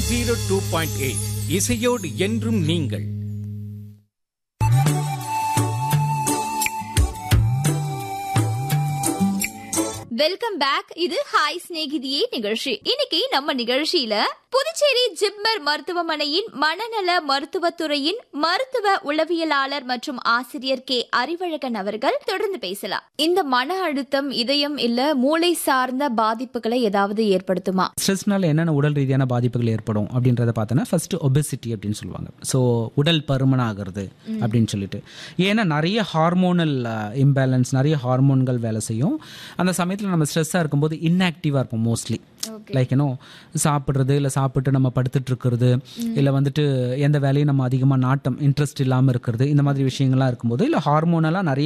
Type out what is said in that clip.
zero two point eight இசையோடு என்றும் நீங்கள் வெல்கம் பேக் இது ஹாய் சிநேகிதியே நிகழ்ச்சி இன்னைக்கு நம்ம நிகழ்ச்சியில புதுச்சேரி ஜிப்மர் மருத்துவமனையின் மனநல மருத்துவத்துறையின் மருத்துவ உளவியலாளர் மற்றும் ஆசிரியர் கே அறிவழகன் அவர்கள் தொடர்ந்து பேசலாம் இந்த மன அழுத்தம் இதயம் இல்ல மூளை சார்ந்த பாதிப்புகளை ஏதாவது ஏற்படுத்துமா ஸ்ட்ரெஸ்னால என்னென்ன உடல் ரீதியான பாதிப்புகள் ஏற்படும் அப்படின்றத பார்த்தோன்னா ஃபர்ஸ்ட் ஒபெசிட்டி அப்படின்னு சொல்லுவாங்க ஸோ உடல் பருமன் ஆகிறது அப்படின்னு சொல்லிட்டு ஏன்னா நிறைய ஹார்மோனல் இம்பேலன்ஸ் நிறைய ஹார்மோன்கள் வேலை செய்யும் அந்த சமயத்தில் நம்ம ஸ்ட்ரெஸ்ஸாக இருக்கும்போது இன்ஆக்டிவாக இருப்போம் மோஸ்ட்லி லைக் ஏன்னோ சாப்பிட்றது இல்லை சாப்பிட்டு நம்ம படுத்துட்டு இருக்கிறது இல்லை வந்துட்டு எந்த வேலையும் நம்ம அதிகமாக நாட்டம் இன்ட்ரெஸ்ட் இல்லாமல் இருக்கிறது இந்த மாதிரி விஷயங்கள்லாம் இருக்கும்போது இல்லை ஹார்மோனலாக நிறைய